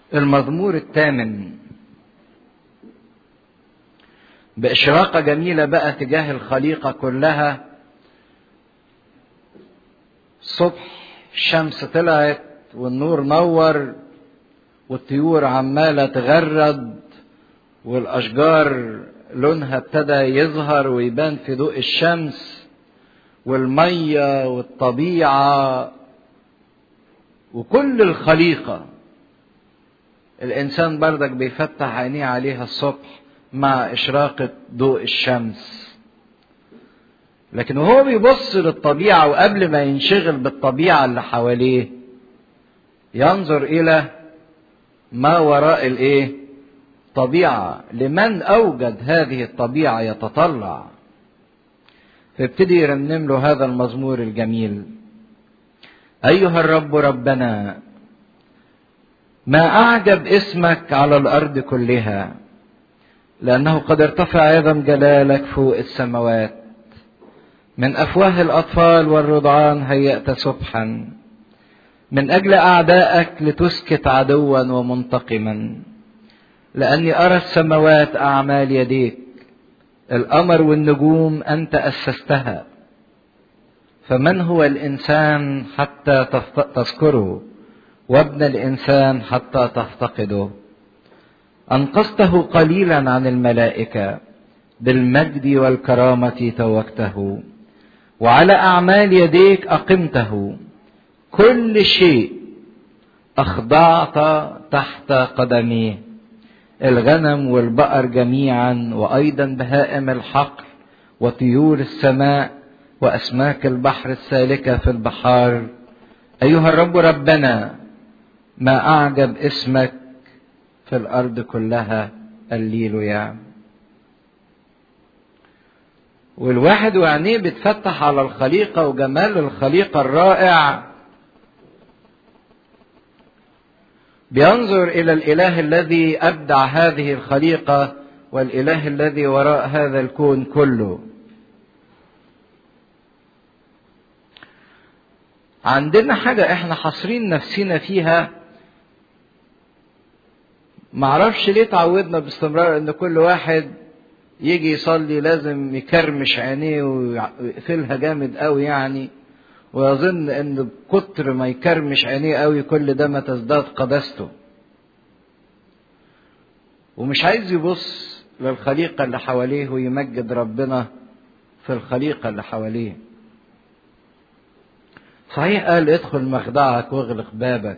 المزمور الثامن بإشراقة جميلة بقى تجاه الخليقة كلها الصبح الشمس طلعت والنور نور والطيور عمالة تغرد والأشجار لونها ابتدى يظهر ويبان في ضوء الشمس والمية والطبيعة وكل الخليقة الإنسان بردك بيفتح عينيه عليها الصبح مع إشراقة ضوء الشمس لكن وهو بيبص للطبيعة وقبل ما ينشغل بالطبيعة اللي حواليه ينظر إلى ما وراء الإيه؟ طبيعة لمن أوجد هذه الطبيعة يتطلع فابتدي يرنم له هذا المزمور الجميل أيها الرب ربنا ما أعجب اسمك على الأرض كلها لأنه قد ارتفع عظم جلالك فوق السماوات من أفواه الأطفال والرضعان هيأت سبحا من أجل أعدائك لتسكت عدوا ومنتقما لأني أرى السماوات أعمال يديك القمر والنجوم أنت أسستها فمن هو الإنسان حتى تذكره وابن الإنسان حتى تفتقده أنقذته قليلا عن الملائكة بالمجد والكرامة توجته وعلى أعمال يديك أقمته كل شيء أخضعت تحت قدميه الغنم والبقر جميعا وأيضا بهائم الحقل وطيور السماء وأسماك البحر السالكة في البحار أيها الرب ربنا ما أعجب اسمك في الأرض كلها الليلويا والواحد وعينيه بتفتح على الخليقة وجمال الخليقة الرائع بينظر إلى الإله الذي أبدع هذه الخليقة والإله الذي وراء هذا الكون كله عندنا حاجة احنا حاصرين نفسنا فيها معرفش ليه تعودنا باستمرار ان كل واحد يجي يصلي لازم يكرمش عينيه ويقفلها جامد قوي يعني ويظن ان بكتر ما يكرمش عينيه قوي كل ده ما تزداد قداسته ومش عايز يبص للخليقة اللي حواليه ويمجد ربنا في الخليقة اللي حواليه صحيح قال ادخل مخدعك واغلق بابك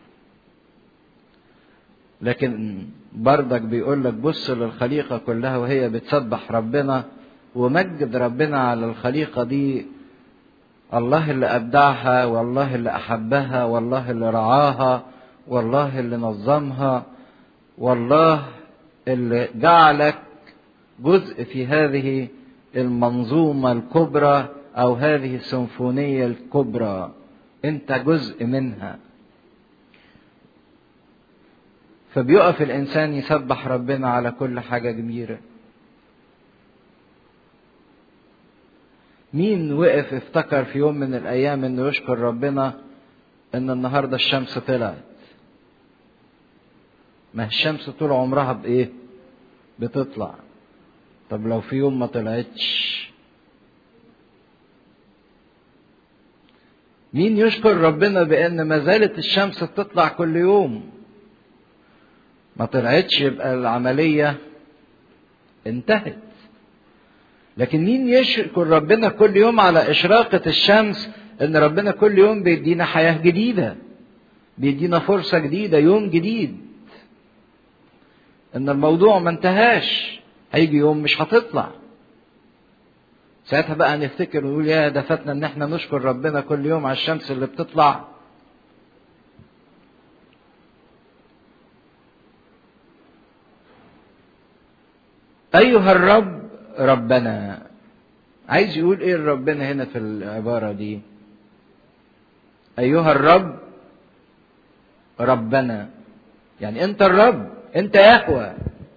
لكن بردك بيقول لك بص للخليقة كلها وهي بتسبح ربنا ومجد ربنا على الخليقة دي الله اللي أبدعها والله اللي أحبها والله اللي رعاها والله اللي نظمها والله اللي جعلك جزء في هذه المنظومة الكبرى أو هذه السيمفونية الكبرى أنت جزء منها فبيقف الإنسان يسبح ربنا على كل حاجة كبيرة مين وقف افتكر في يوم من الأيام إنه يشكر ربنا إن النهاردة الشمس طلعت ما الشمس طول عمرها بإيه؟ بتطلع طب لو في يوم ما طلعتش مين يشكر ربنا بأن ما زالت الشمس بتطلع كل يوم ما طلعتش يبقى العملية انتهت لكن مين يشكر ربنا كل يوم على إشراقة الشمس إن ربنا كل يوم بيدينا حياة جديدة بيدينا فرصة جديدة يوم جديد إن الموضوع ما انتهاش هيجي يوم مش هتطلع ساعتها بقى نفتكر ونقول يا ده فاتنا ان احنا نشكر ربنا كل يوم على الشمس اللي بتطلع ايها الرب ربنا عايز يقول ايه ربنا هنا في العبارة دي ايها الرب ربنا يعني انت الرب انت يهوى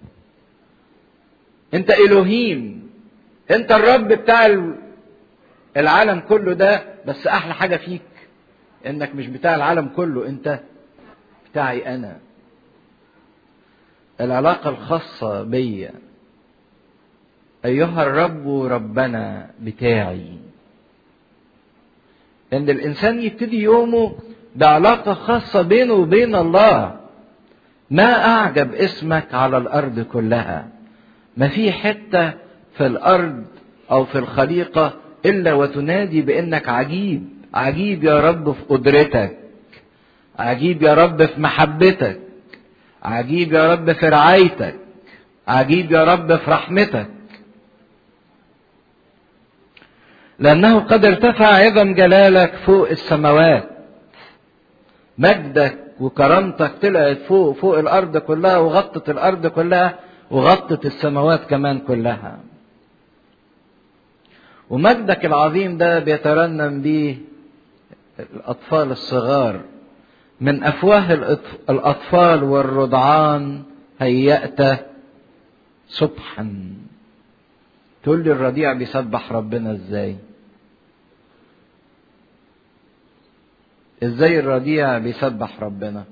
انت الوهيم انت الرب بتاع العالم كله ده بس احلى حاجه فيك انك مش بتاع العالم كله انت بتاعي انا العلاقة الخاصة بيا أيها الرب ربنا بتاعي إن الإنسان يبتدي يومه بعلاقة خاصة بينه وبين الله ما أعجب اسمك على الأرض كلها ما في حتة في الأرض أو في الخليقة إلا وتنادي بأنك عجيب عجيب يا رب في قدرتك عجيب يا رب في محبتك عجيب يا رب في رعايتك عجيب يا رب في رحمتك لأنه قد ارتفع عظم جلالك فوق السماوات مجدك وكرامتك طلعت فوق فوق الأرض كلها وغطت الأرض كلها وغطت السماوات كمان كلها ومجدك العظيم ده بيترنم به الأطفال الصغار من أفواه الأطفال والرضعان هيأت سبحا تقول لي الرضيع بيسبح ربنا ازاي ازاي الرضيع بيسبح ربنا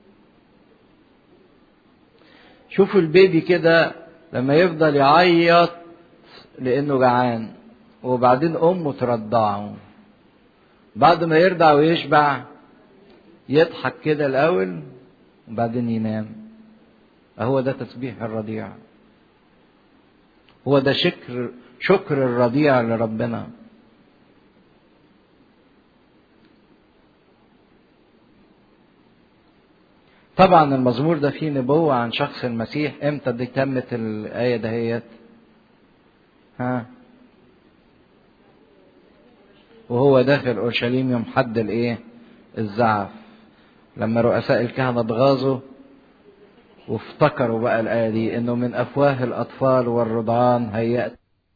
شوفوا البيبي كده لما يفضل يعيط لانه جعان وبعدين امه ترضعه بعد ما يرضع ويشبع يضحك كده الاول وبعدين ينام هو ده تسبيح الرضيع هو ده شكر شكر الرضيع لربنا طبعا المزمور ده فيه نبوة عن شخص المسيح امتى دي تمت الآية دهيت ها وهو داخل أورشليم يوم حد الإيه الزعف لما رؤساء الكهنة اتغاظوا وافتكروا بقى الآية دي إنه من أفواه الأطفال والرضعان هيأت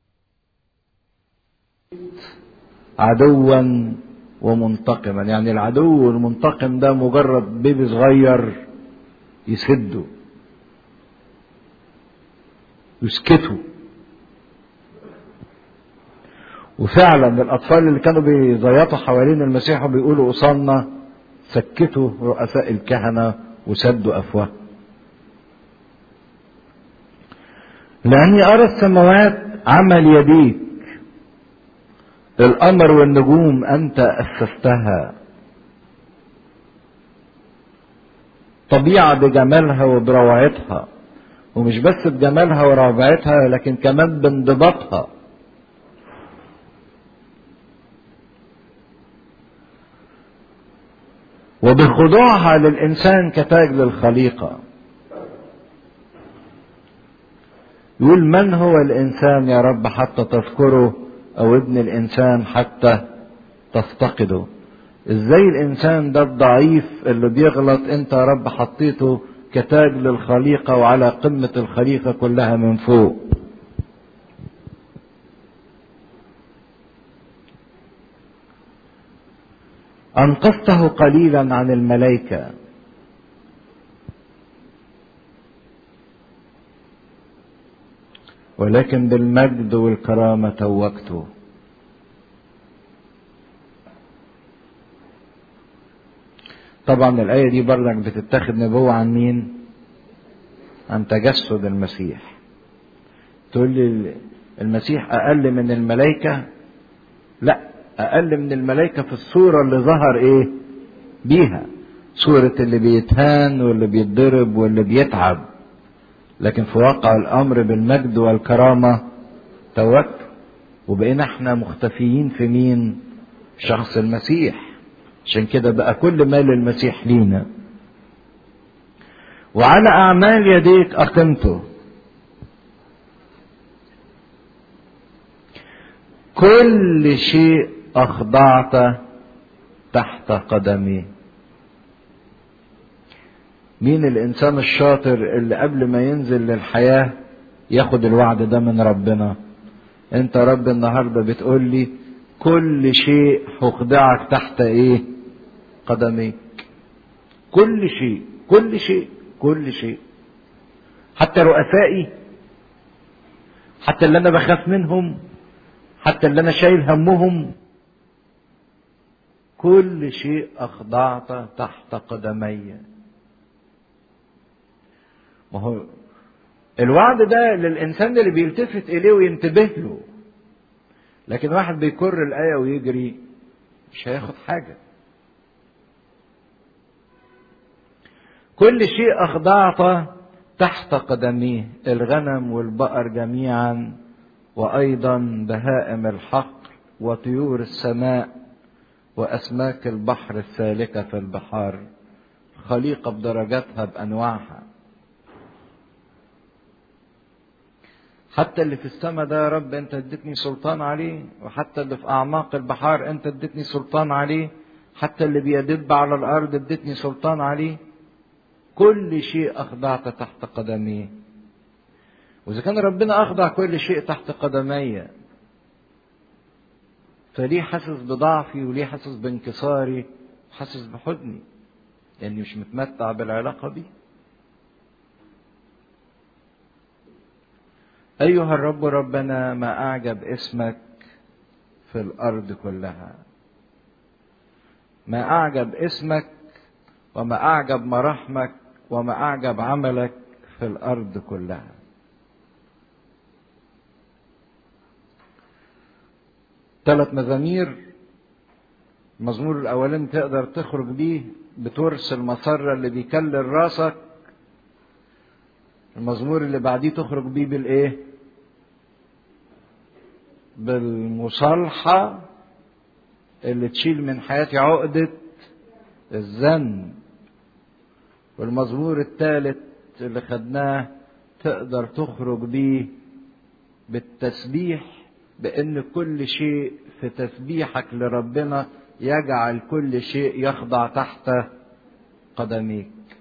عدوا ومنتقما يعني العدو المنتقم ده مجرد بيبي صغير يسده يسكته وفعلا الأطفال اللي كانوا بيزيطوا حوالين المسيح وبيقولوا أصلنا سكتوا رؤساء الكهنة وسدوا أفواه لأني أرى السماوات عمل يديك القمر والنجوم أنت أسستها طبيعة بجمالها وبروعتها ومش بس بجمالها وروعتها لكن كمان بانضباطها وبخضوعها للإنسان كتاج للخليقة يقول من هو الإنسان يا رب حتى تذكره أو ابن الإنسان حتى تفتقده ازاي الانسان ده الضعيف اللي بيغلط انت يا رب حطيته كتاج للخليقة وعلى قمة الخليقة كلها من فوق أنقذته قليلا عن الملائكة ولكن بالمجد والكرامة توجته طبعا الآية دي برضك بتتاخد نبوة عن مين؟ عن تجسد المسيح. تقول لي المسيح أقل من الملائكة؟ لا أقل من الملائكة في الصورة اللي ظهر إيه؟ بيها. صورة اللي بيتهان واللي بيتضرب واللي بيتعب. لكن في واقع الأمر بالمجد والكرامة توكل وبقينا احنا مختفيين في مين؟ شخص المسيح. عشان كده بقى كل مال المسيح لينا وعلى أعمال يديك أقمته كل شيء أخضعت تحت قدمي مين الإنسان الشاطر اللي قبل ما ينزل للحياة ياخد الوعد ده من ربنا انت رب النهارده بتقول لي كل شيء هخضعك تحت ايه قدميك كل شيء كل شيء كل شيء حتى رؤسائي حتى اللي انا بخاف منهم حتى اللي انا شايل همهم كل شيء اخضعت تحت قدمي ما هو الوعد ده للإنسان اللي بيلتفت إليه وينتبه له لكن واحد بيكر الآية ويجري مش هياخد حاجة كل شيء أخضعت تحت قدميه الغنم والبقر جميعا وأيضا بهائم الحقل وطيور السماء وأسماك البحر السالكة في البحار خليقة بدرجاتها بأنواعها حتى اللي في السماء ده يا رب انت اديتني سلطان عليه وحتى اللي في اعماق البحار انت اديتني سلطان عليه حتى اللي بيدب على الارض اديتني سلطان عليه كل شيء اخضعت تحت قدميه واذا كان ربنا اخضع كل شيء تحت قدمي فليه حاسس بضعفي وليه حاسس بانكساري حاسس بحزني لاني مش متمتع بالعلاقه دي أيها الرب ربنا ما أعجب اسمك في الأرض كلها ما أعجب اسمك وما أعجب مراحمك وما أعجب عملك في الأرض كلها ثلاث مزامير المزمور الأولاني تقدر تخرج بيه بترس المسرة اللي بيكلل راسك المزمور اللي بعديه تخرج بيه بالايه بالمصالحة اللي تشيل من حياتي عقدة الذنب والمزمور الثالث اللي خدناه تقدر تخرج بيه بالتسبيح بان كل شيء في تسبيحك لربنا يجعل كل شيء يخضع تحت قدميك